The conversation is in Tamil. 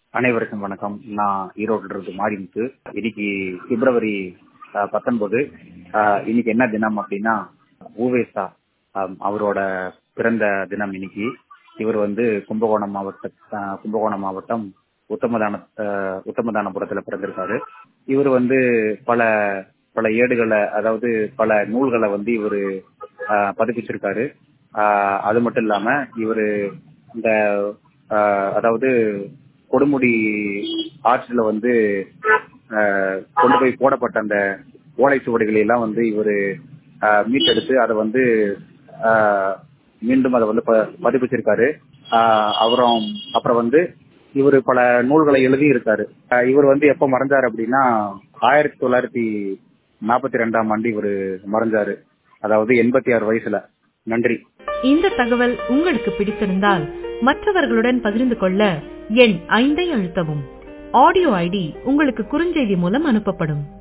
அனைவருக்கும் வணக்கம் நான் ஈரோட்டில் இருந்து மாரிமுத்து இன்னைக்கு பிப்ரவரி அஹ், பத்தொன்பது அஹ், இன்னைக்கு என்ன தினம் அப்படின்னா ஊவேசா அஹ், அவரோட பிறந்த தினம் இன்னைக்கு இவர் வந்து கும்பகோணம் மாவட்ட அஹ், கும்பகோணம் மாவட்டம் உத்தமதான அஹ், உத்தமதானபுரத்துல பிறந்திருக்காரு இவர் வந்து பல பல ஏடுகளை அதாவது பல நூல்களை வந்து இவர் பதிப்பிச்சிருக்காரு அஹ், அது மட்டும் இல்லாம இவர் இந்த அஹ், அதாவது கொடுமுடி ஆற்றில் வந்து அஹ், கொண்டு போய் போடப்பட்ட அந்த ஓலை சுவடிகளை எல்லாம் வந்து இவர் மீட்டெடுத்து அதை வந்து அஹ், மீண்டும் அதை வந்து ப- பதிப்பிச்சிருக்காரு அஹ், அப்புறம் அப்புறம் வந்து இவர் பல நூல்களை எழுதி இருக்காரு இவர் வந்து எப்ப மறைஞ்சாரு அப்படின்னா ஆயிரத்தி தொள்ளாயிரத்தி நாற்பத்தி ரெண்டாம் ஆண்டு இவர் மறைஞ்சாரு அதாவது எண்பத்தி ஆறு வயசுல நன்றி இந்த தகவல் உங்களுக்கு பிடித்திருந்தால் மற்றவர்களுடன் பகிர்ந்து கொள்ள எண் ஐந்தை அழுத்தவும் ஆடியோ ஐடி உங்களுக்கு குறுஞ்செய்தி மூலம் அனுப்பப்படும்